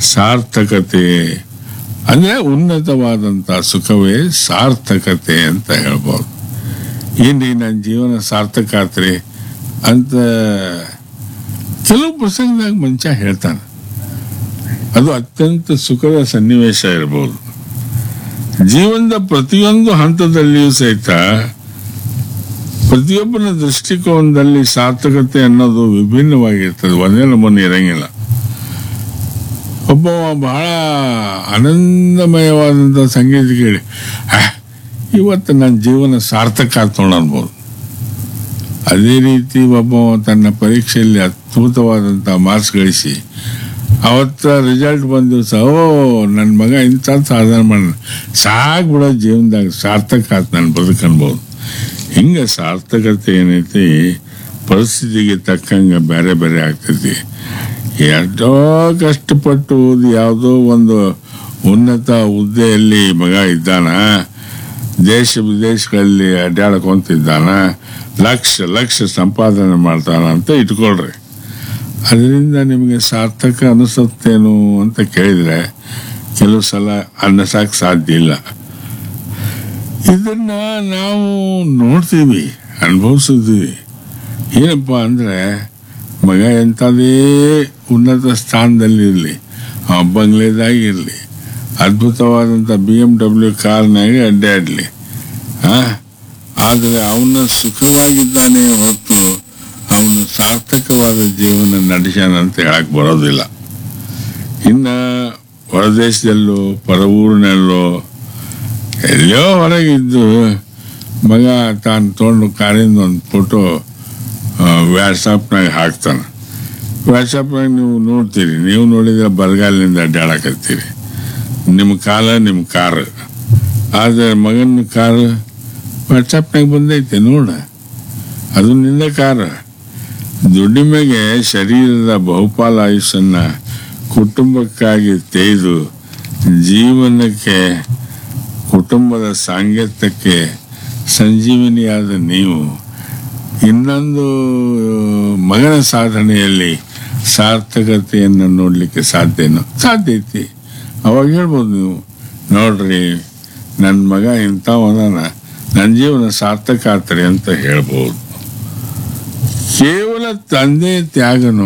ಸಾರ್ಥಕತೆ ಅಂದರೆ ಉನ್ನತವಾದಂಥ ಸುಖವೇ ಸಾರ್ಥಕತೆ ಅಂತ ಹೇಳ್ಬೋದು ಏನ್ರಿ ನನ್ನ ಜೀವನ ಸಾರ್ಥಕ ಆತ್ರಿ ಅಂತ ಕೆಲವು ಪ್ರಸಂಗದಾಗ ಮನುಷ್ಯ ಹೇಳ್ತಾನೆ ಅದು ಅತ್ಯಂತ ಸುಖದ ಸನ್ನಿವೇಶ ಇರ್ಬೋದು ಜೀವನದ ಪ್ರತಿಯೊಂದು ಹಂತದಲ್ಲಿಯೂ ಸಹಿತ ಪ್ರತಿಯೊಬ್ಬನ ದೃಷ್ಟಿಕೋನದಲ್ಲಿ ಸಾರ್ಥಕತೆ ಅನ್ನೋದು ವಿಭಿನ್ನವಾಗಿರ್ತದೆ ಒಂದೇ ನಮೂನೆ ಇರಂಗಿಲ್ಲ ಒಬ್ಬ ಬಹಳ ಆನಂದಮಯವಾದಂಥ ಸಂಗೀತ ಕೇಳಿ "ಆ, ಇವತ್ತು ನನ್ನ ಜೀವನ ಸಾರ್ಥಕ ಆಯ್ತು ನೋಡು ಅನ್ಬೋದು ಅದೇ ರೀತಿ ಒಬ್ಬ ತನ್ನ ಪರೀಕ್ಷೆಯಲ್ಲಿ ಅದ್ಭುತವಾದಂಥ ಮಾರ್ಕ್ಸ್ ಗಳಿಸಿ ಅವತ್ತ ರಿಸಲ್ಟ್ ಬಂದ ದಿವಸ ಓ ನನ್ನ ಮಗ ಇಂಥ ಸಾಧನೆ ಮಾಡ ಸಾಕು ಬಿಡೋ ಜೀವನದಾಗ ಸಾರ್ಥಕ ಆಯ್ತು ನನ್ನ ಬದುಕು ಅನ್ಬೋದು ಹಿಂಗೆ ಸಾರ್ಥಕತೆ ಏನೈತಿ ಪರಿಸ್ಥಿತಿಗೆ ತಕ್ಕಂಗೆ ಬೇರೆ ಬೇರೆ ಆಗ್ತೈತಿ ಎಷ್ಟೋ ಕಷ್ಟಪಟ್ಟು ಓದಿ ಯಾವುದೋ ಒಂದು ಉನ್ನತ ಹುದ್ದೆಯಲ್ಲಿ ಮಗ ಇದ್ದಾನ ದೇಶ ವಿದೇಶಗಳಲ್ಲಿ ಅಡ್ಡಾಡ್ಕೊಂತಿದ್ದಾನ ಲಕ್ಷ ಲಕ್ಷ ಸಂಪಾದನೆ ಮಾಡ್ತಾನ ಅಂತ ಇಟ್ಕೊಳ್ರಿ ಅದರಿಂದ ನಿಮಗೆ ಸಾರ್ಥಕ ಅನಿಸುತ್ತೇನು ಅಂತ ಕೇಳಿದ್ರೆ ಕೆಲವು ಸಲ ಅನ್ನಿಸಕ್ಕೆ ಸಾಧ್ಯ ಇಲ್ಲ ಇದನ್ನ ನಾವು ನೋಡ್ತೀವಿ ಅನುಭವಿಸಿದ್ವಿ ಏನಪ್ಪ ಅಂದರೆ ಮಗ ಎಂಥದೇ ಉನ್ನತ ಸ್ಥಾನದಲ್ಲಿರಲಿ ಆ ಬಂಗ್ಲೆದಾಗಿರಲಿ ಅದ್ಭುತವಾದಂಥ ಬಿ ಎಮ್ ಡಬ್ಲ್ಯೂ ಕಾರ್ನಾಗೆ ಅಡ್ಡಾಡಲಿ ಆದರೆ ಅವನ ಸುಖವಾಗಿದ್ದಾನೆ ಹೊರತು ಅವನು ಸಾರ್ಥಕವಾದ ಜೀವನ ನಡೆಸ್ಯಾನ ಅಂತ ಹೇಳಕ್ ಬರೋದಿಲ್ಲ ಇನ್ನು ಹೊರದೇಶದಲ್ಲೋ ಪರ ಊರಿನಲ್ಲೋ ಎಲ್ಲೋ ಹೊರಗಿದ್ದು ಮಗ ತಾನು ತೊಗೊಂಡು ಕಾರಿಂದ ಒಂದು ಫೋಟೋ ವ್ಯಾಟ್ಸಪ್ನಾಗ ಹಾಕ್ತಾನೆ ವ್ಯಾಟ್ಸಪ್ನಾಗ ನೀವು ನೋಡ್ತೀರಿ ನೀವು ನೋಡಿದ್ರೆ ಬರಗಾಲಿನಿಂದ ಅಡ್ಡಾಡಕತ್ತೀರಿ ನಿಮ್ಮ ಕಾಲ ನಿಮ್ಮ ಕಾರು ಆದರೆ ಮಗನ ಕಾರು ವಾಟ್ಸಪ್ನಾಗ ಬಂದೈತೆ ನೋಡ ಅದು ನಿಂದ ಕಾರು ದುಡಿಮೆಗೆ ಶರೀರದ ಬಹುಪಾಲ ಆಯುಷನ್ನ ಕುಟುಂಬಕ್ಕಾಗಿ ತೆಗೆದು ಜೀವನಕ್ಕೆ ಕುಟುಂಬದ ಸಾಂಗತ್ಯಕ್ಕೆ ಸಂಜೀವನಿಯಾದ ನೀವು ಇನ್ನೊಂದು ಮಗನ ಸಾಧನೆಯಲ್ಲಿ ಸಾರ್ಥಕತೆಯನ್ನು ನೋಡಲಿಕ್ಕೆ ಸಾಧ್ಯನೋ ಸಾಧ್ಯ ಐತಿ ಅವಾಗ ಹೇಳ್ಬೋದು ನೀವು ನೋಡ್ರಿ ನನ್ನ ಮಗ ಇಂಥವನ ನನ್ನ ಜೀವನ ಸಾರ್ಥಕ ಆತ್ರಿ ಅಂತ ಹೇಳ್ಬೋದು ಕೇವಲ ತಂದೆ ತ್ಯಾಗನು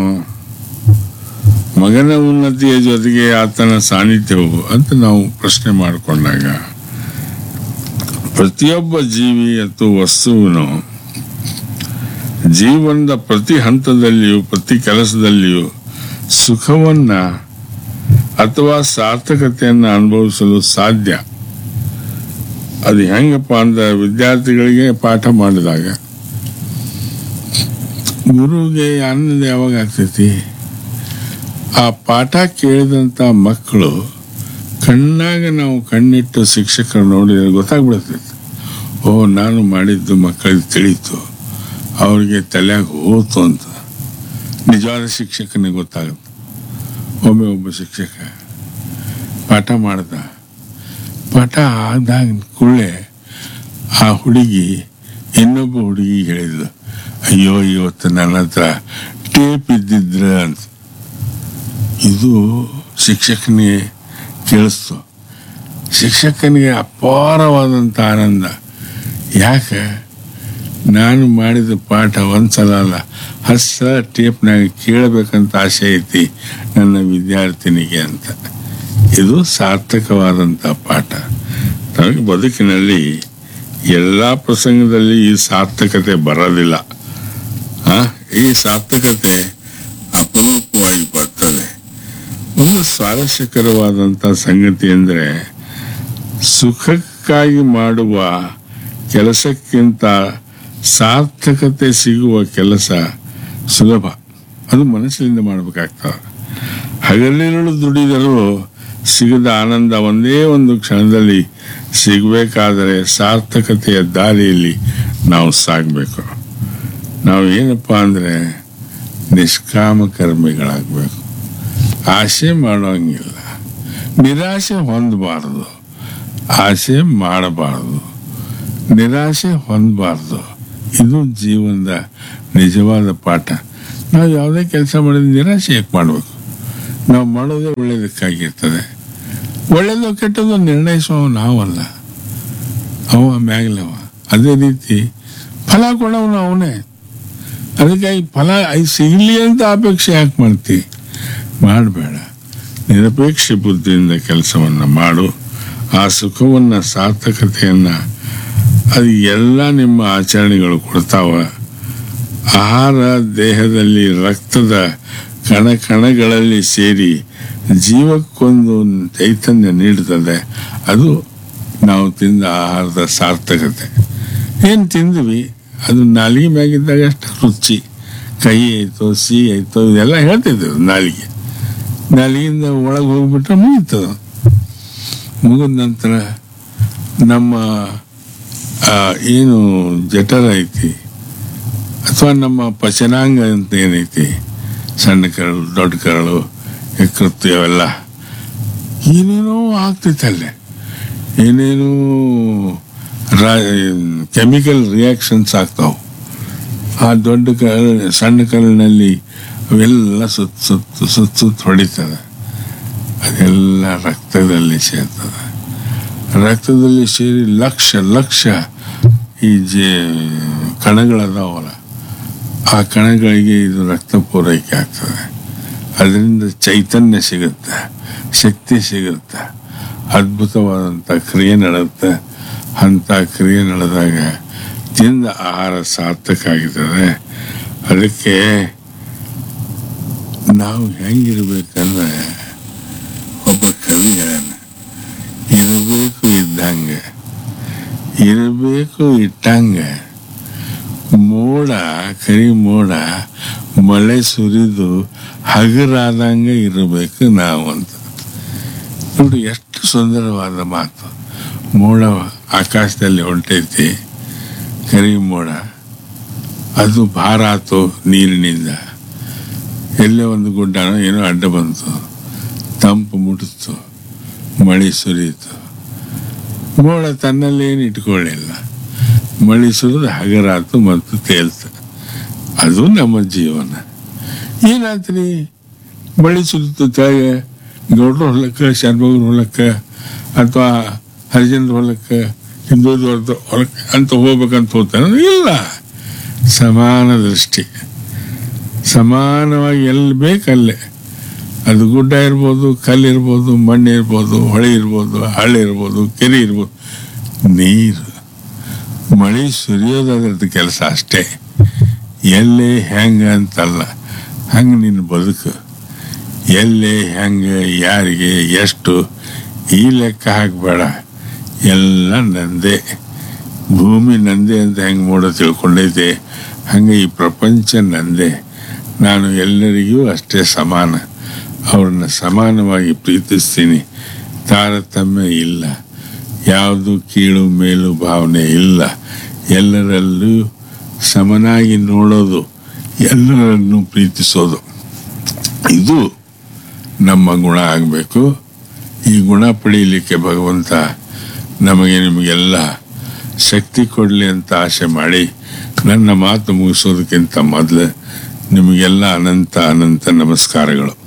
ಮಗನ ಉನ್ನತಿಯ ಜೊತೆಗೆ ಆತನ ಸಾನ್ನಿಧ್ಯವು ಅಂತ ನಾವು ಪ್ರಶ್ನೆ ಮಾಡಿಕೊಂಡಾಗ ಪ್ರತಿಯೊಬ್ಬ ಜೀವಿ ಅಥವಾ ವಸ್ತುವಿನು ಜೀವನದ ಪ್ರತಿ ಹಂತದಲ್ಲಿಯೂ ಪ್ರತಿ ಕೆಲಸದಲ್ಲಿಯೂ ಸುಖವನ್ನ ಅಥವಾ ಸಾರ್ಥಕತೆಯನ್ನು ಅನುಭವಿಸಲು ಸಾಧ್ಯ ಅದು ಹೆಂಗಪ್ಪ ಅಂದ್ರೆ ವಿದ್ಯಾರ್ಥಿಗಳಿಗೆ ಪಾಠ ಮಾಡಿದಾಗ ಗುರುಗೆ ಆನಂದ ಯಾವಾಗ ಆಗ್ತೈತಿ ಆ ಪಾಠ ಕೇಳಿದಂಥ ಮಕ್ಕಳು ಕಣ್ಣಾಗ ನಾವು ಕಣ್ಣಿಟ್ಟು ಶಿಕ್ಷಕರು ನೋಡಿದ್ರೆ ಗೊತ್ತಾಗ್ಬಿಡ್ತೈತಿ ಓ ನಾನು ಮಾಡಿದ್ದು ಮಕ್ಕಳಿಗೆ ತಿಳಿತು ಅವ್ರಿಗೆ ತಲೆಯಾಗ ಹೋತು ಅಂತ ನಿಜವಾದ ಶಿಕ್ಷಕನಿಗೆ ಗೊತ್ತಾಗುತ್ತೆ ಒಮ್ಮೆ ಒಬ್ಬ ಶಿಕ್ಷಕ ಪಾಠ ಮಾಡ್ದ ಪಾಠ ಆದಾಗ ಕೂಡಲೇ ಆ ಹುಡುಗಿ ಇನ್ನೊಬ್ಬ ಹುಡುಗಿ ಹೇಳಿದ್ಲು ಅಯ್ಯೋ ಇವತ್ತು ನನ್ನ ಹತ್ರ ಟೇಪ್ ಇದ್ದಿದ್ರ ಅಂತ ಇದು ಶಿಕ್ಷಕನಿಗೆ ಕೇಳಿಸ್ತು ಶಿಕ್ಷಕನಿಗೆ ಅಪಾರವಾದಂಥ ಆನಂದ ಯಾಕೆ ನಾನು ಮಾಡಿದ ಪಾಠ ಒಂದ್ಸಲ ಅಲ್ಲ ಹತ್ತು ಸಲ ಟೇಪ್ನಾಗ ಕೇಳಬೇಕಂತ ಆಸೆ ಐತಿ ನನ್ನ ವಿದ್ಯಾರ್ಥಿನಿಗೆ ಅಂತ ಇದು ಸಾರ್ಥಕವಾದಂಥ ಪಾಠ ನಮಗೆ ಬದುಕಿನಲ್ಲಿ ಎಲ್ಲ ಪ್ರಸಂಗದಲ್ಲಿ ಈ ಸಾರ್ಥಕತೆ ಬರೋದಿಲ್ಲ ಆ, ಈ ಸಾರ್ಥಕತೆ ಅಪರೂಪವಾಗಿ ಬರ್ತದೆ ಒಂದು ಸ್ವಾರಸ್ಯಕರವಾದಂಥ ಸಂಗತಿ ಅಂದರೆ ಸುಖಕ್ಕಾಗಿ ಮಾಡುವ ಕೆಲಸಕ್ಕಿಂತ ಸಾರ್ಥಕತೆ ಸಿಗುವ ಕೆಲಸ ಸುಲಭ ಅದು ಮನಸ್ಸಿನಿಂದ ಮಾಡಬೇಕಾಗ್ತದೆ ಹಗಲಿರುಳು ದುಡಿದರೂ ಸಿಗದ ಆನಂದ ಒಂದೇ ಒಂದು ಕ್ಷಣದಲ್ಲಿ ಸಿಗಬೇಕಾದರೆ ಸಾರ್ಥಕತೆಯ ದಾರಿಯಲ್ಲಿ ನಾವು ಸಾಗಬೇಕು ನಾವು ಏನಪ್ಪ ಅಂದರೆ ನಿಷ್ಕಾಮ ಕರ್ಮಿಗಳಾಗಬೇಕು ಆಸೆ ಮಾಡೋಂಗಿಲ್ಲ ನಿರಾಶೆ ಹೊಂದಬಾರ್ದು ಆಸೆ ಮಾಡಬಾರ್ದು ನಿರಾಶೆ ಹೊಂದಬಾರ್ದು ಇದು ಜೀವನದ ನಿಜವಾದ ಪಾಠ ನಾವು ಯಾವುದೇ ಕೆಲಸ ಮಾಡಿದ್ರೆ ನಿರಾಶೆ ಯಾಕೆ ಮಾಡಬೇಕು ನಾವು ಮಾಡೋದೇ ಒಳ್ಳೇದಕ್ಕಾಗಿರ್ತದೆ ಒಳ್ಳೇದು ಕೆಟ್ಟದ್ದು ನಿರ್ಣಯಿಸುವ ನಾವಲ್ಲ ಅವ ಮ್ಯಾಗ್ಲವ ಅದೇ ರೀತಿ ಫಲ ಕೊಡೋನು ಅವನೇ ಅದಕ್ಕಾಗಿ ಫಲ ಐ- ಸಿಗ್ಲಿ ಅಂತ ಅಪೇಕ್ಷೆ ಯಾಕೆ ಮಾಡ್ತಿ ಮಾಡಬೇಡ ನಿರಪೇಕ್ಷ ಬುದ್ಧಿಯಿಂದ ಕೆಲಸವನ್ನು ಮಾಡು ಆ ಸುಖವನ್ನು ಸಾರ್ಥಕತೆಯನ್ನು ಅದು ಎಲ್ಲ ನಿಮ್ಮ ಆಚರಣೆಗಳು ಕೊಡ್ತಾವ ಆಹಾರ ದೇಹದಲ್ಲಿ ರಕ್ತದ ಕಣ ಕಣಗಳಲ್ಲಿ ಸೇರಿ ಜೀವಕ್ಕೊಂದು ಚೈತನ್ಯ ನೀಡುತ್ತದೆ ಅದು ನಾವು ತಿಂದ ಆಹಾರದ ಸಾರ್ಥಕತೆ ಏನು ತಿಂದ್ವಿ ಅದು ನಾಲಿಗೆ ಮ್ಯಾಗಿದ್ದಾಗ ಅಷ್ಟು ರುಚಿ ಕಹಿ ಆಯ್ತೋ ಸಿಹಿ ಆಯ್ತೋ ಇದೆಲ್ಲ ಹೇಳ್ತಿದ್ದೆವು ನಾಲಿಗೆ ನಾಲಿಗೆಯಿಂದ ಒಳಗೆ ಹೋಗ್ಬಿಟ್ರೆ ಮುಗೀತದ ಮುಗಿದ ನಂತರ ನಮ್ಮ ಆ, ಏನು ಜಠರ ಐತಿ ಅಥವಾ ನಮ್ಮ ಪಚನಾಂಗ ಅಂತ ಏನೈತಿ ಸಣ್ಣ ಕರಳು ದೊಡ್ಡ ಕರಳು ಯಕೃತ್ತು ಅವೆಲ್ಲ ಏನೇನೋ ಆಗ್ತೈತೆ ಅಲ್ಲೇ ಏನೇನೋ ಕೆಮಿಕಲ್ ರಿಯಾಕ್ಷನ್ಸ್ ಆಗ್ತಾವೆ ಆ ದೊಡ್ಡ ಕರಳು ಸಣ್ಣ ಕರಳಿನಲ್ಲಿ ಅವೆಲ್ಲ ಸುತ್ತ ಸುತ್ತ ಸುತ್ತ ಸುತ್ತ ಹೊಡಿತದೆ ಅದೆಲ್ಲ ರಕ್ತದಲ್ಲಿ ಸೇರ್ತದೆ ರಕ್ತದಲ್ಲಿ ಸೇರಿ ಲಕ್ಷ ಲಕ್ಷ ಈ ಜೇ ಕಣಗಳದಾವಲ್ಲ ಆ ಕಣಗಳಿಗೆ ಇದು ರಕ್ತ ಪೂರೈಕೆ ಆಗ್ತದೆ ಅದರಿಂದ ಚೈತನ್ಯ ಸಿಗುತ್ತೆ ಶಕ್ತಿ ಸಿಗುತ್ತೆ ಅದ್ಭುತವಾದಂಥ ಕ್ರಿಯೆ ನಡೆಯುತ್ತೆ ಅಂಥ ಕ್ರಿಯೆ ನಡೆದಾಗ ತಿಂದ ಆಹಾರ ಸಾರ್ಥಕ ಆಗಿರ್ತದೆ ಅದಕ್ಕೆ ನಾವು ಹೆಂಗಿರ್ಬೇಕಂದ್ರೆ ಒಬ್ಬ ಕವಿ ಹೇಳ್ಯಾನ, ಇರಬೇಕು ಇದ್ದಂಗೆ ಇರಬೇಕು ಇಟ್ಟಂಗೆ ಮೋಡ ಕರಿ ಮೋಡ ಮಳೆ ಸುರಿದು ಹಗರಾದಂಗೆ ಇರಬೇಕು ನಾವು ಅಂತ ನೋಡಿ ಎಷ್ಟು ಸುಂದರವಾದ ಮಾತು ಮೋಡ ಆಕಾಶದಲ್ಲಿ ಹೊಂಟೈತಿ ಕರಿ ಮೋಡ ಅದು ಭಾರ ಆತು ನೀರಿನಿಂದ ಎಲ್ಲೇ ಒಂದು ಗುಡ್ಡನೋ ಏನೋ ಅಡ್ಡ ಬಂತು ತಂಪು ಮುಟ್ಟಿತು ಮಳೆ ಸುರಿಯಿತು ಮೋಡ ತನ್ನಲ್ಲಿ ಏನು ಇಟ್ಕೊಳ್ಳಿಲ್ಲ ಮಳೆ ಸುರಿದು ಹಗರಾತು ಮತ್ತು ತೇಲ್ತು ಅದು ನಮ್ಮ ಜೀವನ ಏನಾತ್ರಿ ಮಳೆ ಸುರಿತು ತೆಳಗೆ ಗೌಡ್ರ ಹೊಲಕ್ಕೆ ಶಾನ್ಭೋಗ್ರ ಹೊಲಕ್ಕೆ ಅಥವಾ ಹರಿಜನರ ಹೊಲಕ್ಕೆ ಹಿಂದೂದವ್ರದ್ದು ಹೊಲಕ್ಕೆ ಅಂತ ಹೋಗ್ಬೇಕಂತ ಹೋಗ್ತಾನೆ ಇಲ್ಲ ಸಮಾನ ದೃಷ್ಟಿ ಸಮಾನವಾಗಿ ಎಲ್ಲಿ ಬೇಕಲ್ಲೇ ಅದು ಗುಡ್ಡ ಇರ್ಬೋದು ಕಲ್ಲು ಇರ್ಬೋದು ಮಣ್ಣು ಇರ್ಬೋದು ಹೊಳೆ ಇರ್ಬೋದು ಹಳ್ಳಿ ಇರ್ಬೋದು ಕೆರೆ ಇರ್ಬೋದು ನೀರು ಮಳೆ ಸುರಿಯೋದು ಅದ್ರದ್ದು ಕೆಲಸ ಅಷ್ಟೇ ಎಲ್ಲಿ ಹೆಂಗೆ ಅಂತಲ್ಲ ಹಂಗೆ ನಿನ್ನ ಬದುಕು ಎಲ್ಲಿ ಹೆಂಗೆ ಯಾರಿಗೆ ಎಷ್ಟು ಈ ಲೆಕ್ಕ ಹಾಕಬೇಡ ಎಲ್ಲ ನಂದೇ ಭೂಮಿ ನಂದೇ ಅಂತ ಹೆಂಗೆ ಮೋಡ ತಿಳ್ಕೊಂಡೈತೆ ಹಂಗೆ ಈ ಪ್ರಪಂಚ ನಂದೇ ನಾನು ಎಲ್ಲರಿಗೂ ಅಷ್ಟೇ ಸಮಾನ ಅವ್ರನ್ನ ಸಮಾನವಾಗಿ ಪ್ರೀತಿಸ್ತೀನಿ ತಾರತಮ್ಯ ಇಲ್ಲ ಯಾವುದು ಕೀಳು ಮೇಲು ಭಾವನೆ ಇಲ್ಲ ಎಲ್ಲರಲ್ಲೂ ಸಮನಾಗಿ ನೋಡೋದು ಎಲ್ಲರನ್ನು ಪ್ರೀತಿಸೋದು ಇದು ನಮ್ಮ ಗುಣ ಆಗಬೇಕು ಈ ಗುಣ ಪಡೀಲಿಕ್ಕೆ ಭಗವಂತ ನಮಗೆ ನಿಮಗೆಲ್ಲ ಶಕ್ತಿ ಕೊಡಲಿ ಅಂತ ಆಸೆ ಮಾಡಿ ನನ್ನ ಮಾತು ಮುಗಿಸೋದಕ್ಕಿಂತ ಮೊದಲು ನಿಮಗೆಲ್ಲ ಅನಂತ ಅನಂತ ನಮಸ್ಕಾರಗಳು